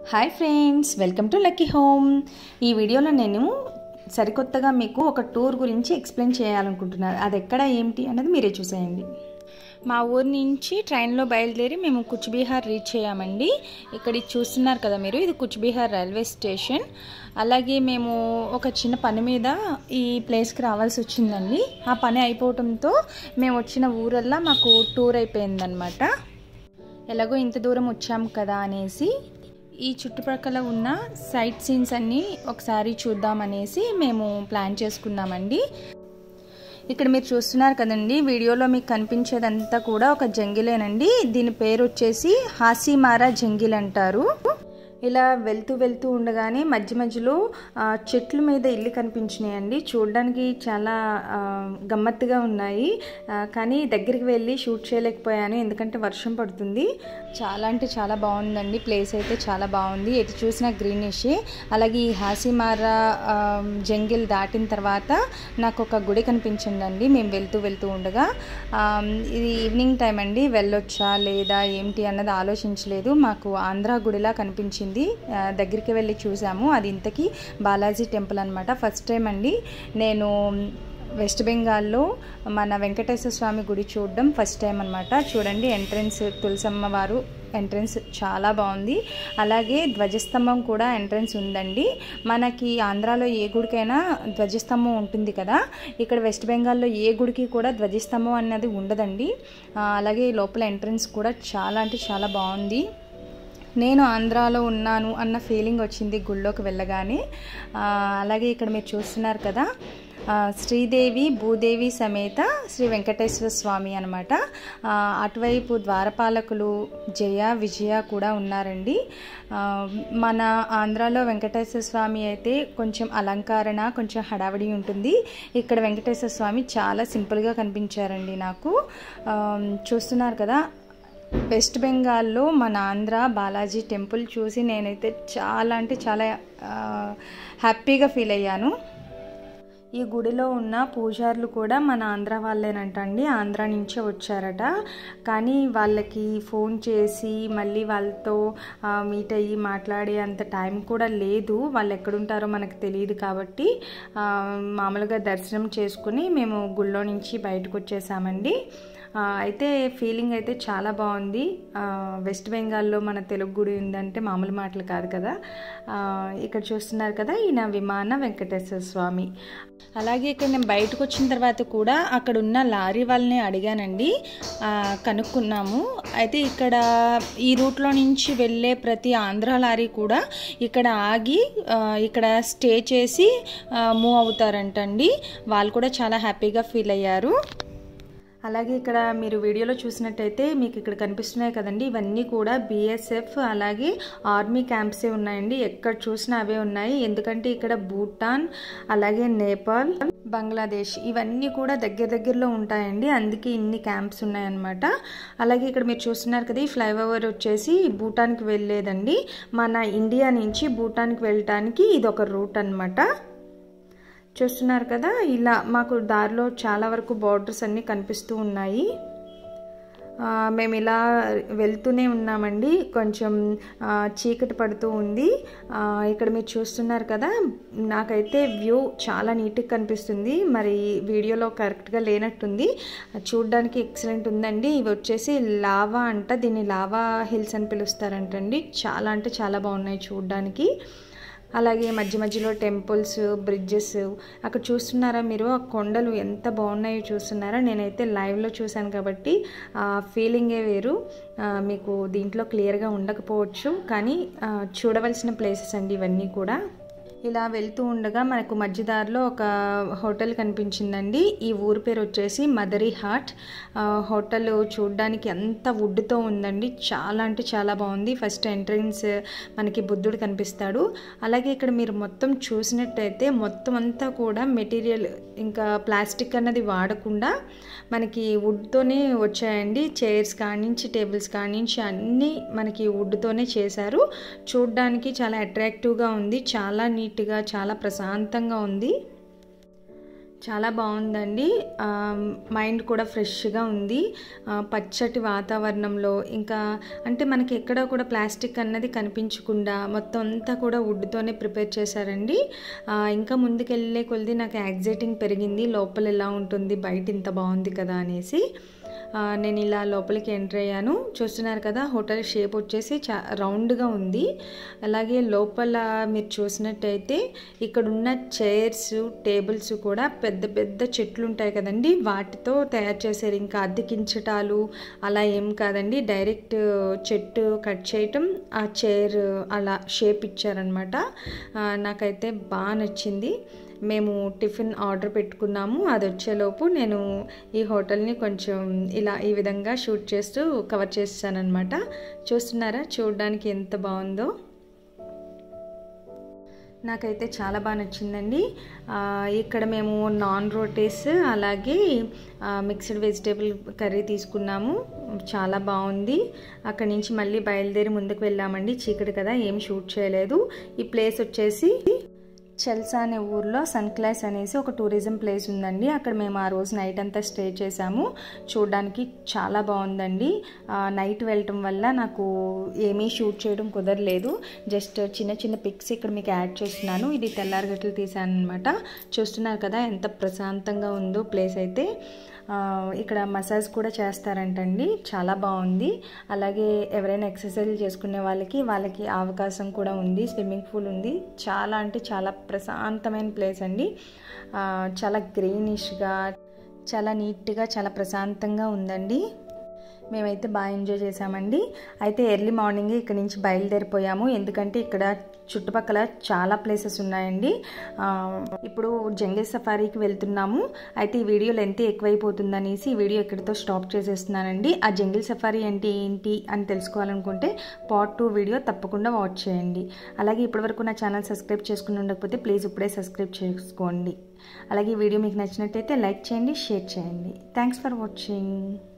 hi friends welcome to lucky home ఈ వీడియోలో నేను సరికొత్తగా మీకు ఒక టూర్ గురించి ఎక్స్ప్లెయిన్ చేయాలనుకుంటున్నాను అది ఎక్కడ ఏమిటి అన్నది మీరే చూసేయండి మా ఊరు నుంచి ట్రైన్లో బయలుదేరి మేము కుచ్బీహార్ రీచ్ అయ్యామండి ఇక్కడ ఇది చూస్తున్నారు కదా మీరు ఇది కుచ్బీహార్ రైల్వే స్టేషన్ అలాగే మేము ఒక చిన్న పని మీద ఈ ప్లేస్కి రావాల్సి వచ్చిందండి ఆ పని అయిపోవడంతో మేము వచ్చిన ఊరల్లా మాకు టూర్ అయిపోయిందనమాట ఎలాగో ఇంత దూరం వచ్చాం కదా అనేసి ఈ చుట్టుపక్కల ఉన్న సైట్ సీన్స్ అన్నీ ఒకసారి చూద్దామనేసి మేము ప్లాన్ చేసుకున్నామండి ఇక్కడ మీరు చూస్తున్నారు కదండి వీడియోలో మీకు కనిపించేదంతా కూడా ఒక జంగిలేనండి దీని పేరు వచ్చేసి హాసీమారా జంగిల్ అంటారు ఇలా వెళ్తూ వెళ్తూ ఉండగానే మధ్య మధ్యలో చెట్ల మీద ఇల్లు కనిపించినాయండి చూడడానికి చాలా గమ్మత్తుగా ఉన్నాయి కానీ దగ్గరికి వెళ్ళి షూట్ చేయలేకపోయాను ఎందుకంటే వర్షం పడుతుంది చాలా అంటే చాలా బాగుందండి ప్లేస్ అయితే చాలా బాగుంది ఎటు చూసినా గ్రీనిష్ అలాగే ఈ హాసిమారా జంగిల్ దాటిన తర్వాత నాకు ఒక గుడి కనిపించిందండి మేము వెళ్తూ వెళ్తూ ఉండగా ఇది ఈవినింగ్ టైం అండి వెళ్ళొచ్చా లేదా ఏమిటి అన్నది ఆలోచించలేదు మాకు ఆంధ్ర గుడిలా కనిపించింది దగ్గరికి వెళ్ళి చూసాము అది ఇంతకీ బాలాజీ టెంపుల్ అనమాట ఫస్ట్ టైం అండి నేను వెస్ట్ బెంగాల్లో మన వెంకటేశ్వర స్వామి గుడి చూడడం ఫస్ట్ టైం అనమాట చూడండి ఎంట్రన్స్ తులసమ్మ వారు ఎంట్రన్స్ చాలా బాగుంది అలాగే ధ్వజస్తంభం కూడా ఎంట్రన్స్ ఉందండి మనకి ఆంధ్రాలో ఏ గుడికైనా ధ్వజస్తంభం ఉంటుంది కదా ఇక్కడ వెస్ట్ బెంగాల్లో ఏ గుడికి కూడా ధ్వజస్తంభం అన్నది ఉండదండి అలాగే లోపల ఎంట్రన్స్ కూడా చాలా అంటే చాలా బాగుంది నేను ఆంధ్రాలో ఉన్నాను అన్న ఫీలింగ్ వచ్చింది గుళ్ళోకి వెళ్ళగానే అలాగే ఇక్కడ మీరు చూస్తున్నారు కదా శ్రీదేవి భూదేవి సమేత శ్రీ వెంకటేశ్వర స్వామి అనమాట అటువైపు ద్వారపాలకులు జయ విజయ కూడా ఉన్నారండి మన ఆంధ్రాలో వెంకటేశ్వర స్వామి అయితే కొంచెం అలంకరణ కొంచెం హడావిడి ఉంటుంది ఇక్కడ వెంకటేశ్వర స్వామి చాలా సింపుల్గా కనిపించారండి నాకు చూస్తున్నారు కదా వెస్ట్ బెంగాల్లో మన ఆంధ్ర బాలాజీ టెంపుల్ చూసి నేనైతే చాలా అంటే చాలా హ్యాపీగా ఫీల్ అయ్యాను ఈ గుడిలో ఉన్న పూజారులు కూడా మన ఆంధ్ర వాళ్ళేనంట అండి ఆంధ్ర నుంచే వచ్చారట కానీ వాళ్ళకి ఫోన్ చేసి మళ్ళీ వాళ్ళతో మీట్ అయ్యి మాట్లాడే అంత టైం కూడా లేదు వాళ్ళు ఎక్కడుంటారో మనకు తెలియదు కాబట్టి మామూలుగా దర్శనం చేసుకుని మేము గుళ్ళో నుంచి బయటకు వచ్చేసామండి అయితే ఫీలింగ్ అయితే చాలా బాగుంది వెస్ట్ బెంగాల్లో మన తెలుగు గుడి ఉందంటే మామూలు మాటలు కాదు కదా ఇక్కడ చూస్తున్నారు కదా ఈయన విమాన వెంకటేశ్వర స్వామి అలాగే ఇక్కడ నేను బయటకు వచ్చిన తర్వాత కూడా అక్కడ ఉన్న లారీ వాళ్ళని అడిగానండి కనుక్కున్నాము అయితే ఇక్కడ ఈ రూట్లో నుంచి వెళ్ళే ప్రతి ఆంధ్ర లారీ కూడా ఇక్కడ ఆగి ఇక్కడ స్టే చేసి మూవ్ అవుతారంటండి వాళ్ళు కూడా చాలా హ్యాపీగా ఫీల్ అయ్యారు అలాగే ఇక్కడ మీరు వీడియోలో చూసినట్టయితే మీకు ఇక్కడ కనిపిస్తున్నాయి కదండి ఇవన్నీ కూడా బీఎస్ఎఫ్ అలాగే ఆర్మీ క్యాంప్సే ఉన్నాయండి ఎక్కడ చూసినా అవే ఉన్నాయి ఎందుకంటే ఇక్కడ భూటాన్ అలాగే నేపాల్ బంగ్లాదేశ్ ఇవన్నీ కూడా దగ్గర దగ్గరలో ఉంటాయండి అందుకే ఇన్ని క్యాంప్స్ ఉన్నాయన్నమాట అలాగే ఇక్కడ మీరు చూస్తున్నారు కదా ఈ ఫ్లైఓవర్ వచ్చేసి భూటాన్కి వెళ్ళేదండి మన ఇండియా నుంచి భూటాన్కి వెళ్ళటానికి ఇది ఒక రూట్ అనమాట చూస్తున్నారు కదా ఇలా మాకు దారిలో చాలా వరకు బార్డర్స్ అన్నీ కనిపిస్తూ ఉన్నాయి మేము ఇలా వెళ్తూనే ఉన్నామండి కొంచెం చీకటి పడుతూ ఉంది ఇక్కడ మీరు చూస్తున్నారు కదా నాకైతే వ్యూ చాలా నీట్గా కనిపిస్తుంది మరి వీడియోలో కరెక్ట్గా లేనట్టుంది చూడడానికి ఎక్సలెంట్ ఉందండి ఇవి వచ్చేసి లావా అంట దీన్ని లావా హిల్స్ అని పిలుస్తారంటండి చాలా అంటే చాలా బాగున్నాయి చూడడానికి అలాగే మధ్య మధ్యలో టెంపుల్స్ బ్రిడ్జెస్ అక్కడ చూస్తున్నారా మీరు ఆ కొండలు ఎంత బాగున్నాయో చూస్తున్నారా నేనైతే లైవ్లో చూశాను కాబట్టి ఆ ఫీలింగే వేరు మీకు దీంట్లో క్లియర్గా ఉండకపోవచ్చు కానీ చూడవలసిన ప్లేసెస్ అండి ఇవన్నీ కూడా ఇలా వెళ్తూ ఉండగా మనకు మధ్యదారిలో ఒక హోటల్ కనిపించిందండి ఈ ఊరి పేరు వచ్చేసి మదరీ హాట్ హోటల్ చూడడానికి ఎంత వుడ్తో ఉందండి చాలా అంటే చాలా బాగుంది ఫస్ట్ ఎంట్రన్స్ మనకి బుద్ధుడు కనిపిస్తాడు అలాగే ఇక్కడ మీరు మొత్తం చూసినట్టయితే మొత్తం అంతా కూడా మెటీరియల్ ఇంకా ప్లాస్టిక్ అన్నది వాడకుండా మనకి వుడ్తోనే వచ్చాయండి చైర్స్ కానించి టేబుల్స్ కానించి అన్నీ మనకి వుడ్తోనే చేశారు చూడడానికి చాలా అట్రాక్టివ్గా ఉంది చాలా నీట్గా చాలా ప్రశాంతంగా ఉంది చాలా బాగుందండి మైండ్ కూడా ఫ్రెష్గా ఉంది పచ్చటి వాతావరణంలో ఇంకా అంటే మనకి ఎక్కడ కూడా ప్లాస్టిక్ అన్నది కనిపించకుండా మొత్తం అంతా కూడా వుడ్తోనే ప్రిపేర్ చేశారండి ఇంకా ముందుకెళ్ళే కొలిది నాకు యాగ్జైటింగ్ పెరిగింది లోపల ఎలా ఉంటుంది బయట ఇంత బాగుంది కదా అనేసి నేను ఇలా లోపలికి ఎంటర్ అయ్యాను చూస్తున్నారు కదా హోటల్ షేప్ వచ్చేసి చా రౌండ్గా ఉంది అలాగే లోపల మీరు చూసినట్టయితే ఇక్కడ ఉన్న చైర్స్ టేబుల్స్ కూడా పెద్ద పెద్ద చెట్లు ఉంటాయి కదండి వాటితో తయారు చేశారు ఇంకా అద్దెకించటాలు అలా ఏం కాదండి డైరెక్ట్ చెట్టు కట్ చేయటం ఆ చైర్ అలా షేప్ ఇచ్చారనమాట నాకైతే బాగా నచ్చింది మేము టిఫిన్ ఆర్డర్ పెట్టుకున్నాము అది వచ్చేలోపు నేను ఈ హోటల్ని కొంచెం ఇలా ఈ విధంగా షూట్ చేస్తూ కవర్ చేస్తానమాట చూస్తున్నారా చూడడానికి ఎంత బాగుందో నాకైతే చాలా బాగా నచ్చిందండి ఇక్కడ మేము నాన్ రోటీస్ అలాగే మిక్స్డ్ వెజిటేబుల్ కర్రీ తీసుకున్నాము చాలా బాగుంది అక్కడి నుంచి మళ్ళీ బయలుదేరి ముందుకు వెళ్ళామండి చీకటి కదా ఏం షూట్ చేయలేదు ఈ ప్లేస్ వచ్చేసి చెల్సా అనే ఊర్లో సన్క్లాస్ అనేసి ఒక టూరిజం ప్లేస్ ఉందండి అక్కడ మేము ఆ రోజు నైట్ అంతా స్టే చేసాము చూడడానికి చాలా బాగుందండి నైట్ వెళ్ళటం వల్ల నాకు ఏమీ షూట్ చేయడం కుదరలేదు జస్ట్ చిన్న చిన్న పిక్స్ ఇక్కడ మీకు యాడ్ చేస్తున్నాను ఇది తెల్లారగట్లు తీసాను అనమాట చూస్తున్నారు కదా ఎంత ప్రశాంతంగా ఉందో ప్లేస్ అయితే ఇక్కడ మసాజ్ కూడా చేస్తారంటండి చాలా బాగుంది అలాగే ఎవరైనా ఎక్సర్సైజ్ చేసుకునే వాళ్ళకి వాళ్ళకి అవకాశం కూడా ఉంది స్విమ్మింగ్ పూల్ ఉంది చాలా అంటే చాలా ప్రశాంతమైన ప్లేస్ అండి చాలా గ్రీనిష్గా చాలా నీట్గా చాలా ప్రశాంతంగా ఉందండి మేమైతే బాగా ఎంజాయ్ చేసామండి అయితే ఎర్లీ మార్నింగ్ ఇక్కడ నుంచి బయలుదేరిపోయాము ఎందుకంటే ఇక్కడ చుట్టుపక్కల చాలా ప్లేసెస్ ఉన్నాయండి ఇప్పుడు జంగిల్ సఫారీకి వెళ్తున్నాము అయితే ఈ వీడియో లెంత్ ఎక్కువైపోతుందనేసి ఈ వీడియో ఇక్కడితో స్టాప్ చేసేస్తున్నానండి ఆ జంగిల్ సఫారీ అంటే ఏంటి అని తెలుసుకోవాలనుకుంటే పార్ట్ టూ వీడియో తప్పకుండా వాచ్ చేయండి అలాగే ఇప్పటివరకు నా ఛానల్ సబ్స్క్రైబ్ చేసుకుని ఉండకపోతే ప్లీజ్ ఇప్పుడే సబ్స్క్రైబ్ చేసుకోండి అలాగే ఈ వీడియో మీకు నచ్చినట్టయితే లైక్ చేయండి షేర్ చేయండి థ్యాంక్స్ ఫర్ వాచింగ్